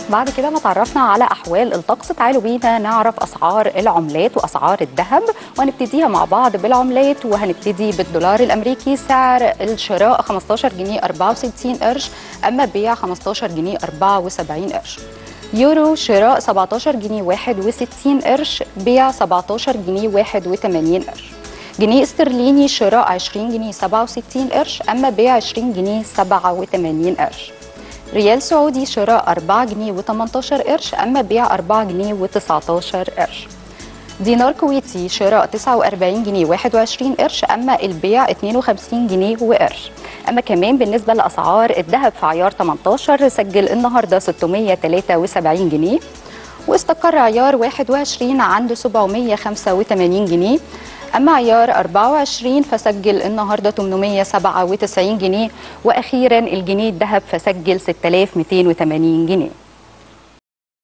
بعد كده ما تعرفنا على احوال الطقس تعالوا بينا نعرف اسعار العملات واسعار الذهب وهنبتديها مع بعض بالعملات وهنبتدي بالدولار الامريكي سعر الشراء 15 جنيه 64 قرش اما بيع 15 جنيه 74 قرش يورو شراء 17 جنيه 61 قرش بيع 17 جنيه 81 قرش جنيه استرليني شراء 20 جنيه 67 قرش اما بيع 20 جنيه 87 قرش ريال سعودي شراء 4 جنيه و18 قرش اما بيع 4 جنيه و19 قرش دينار كويتي شراء 49 جنيه 21 قرش اما البيع 52 جنيه وقرش اما كمان بالنسبه لاسعار الذهب في عيار 18 سجل النهارده 673 جنيه واستقر عيار 21 عند 785 جنيه أما عيار 24 فسجل النهارده 897 جنيه وأخيرا الجنيه الذهب فسجل 6280 جنيه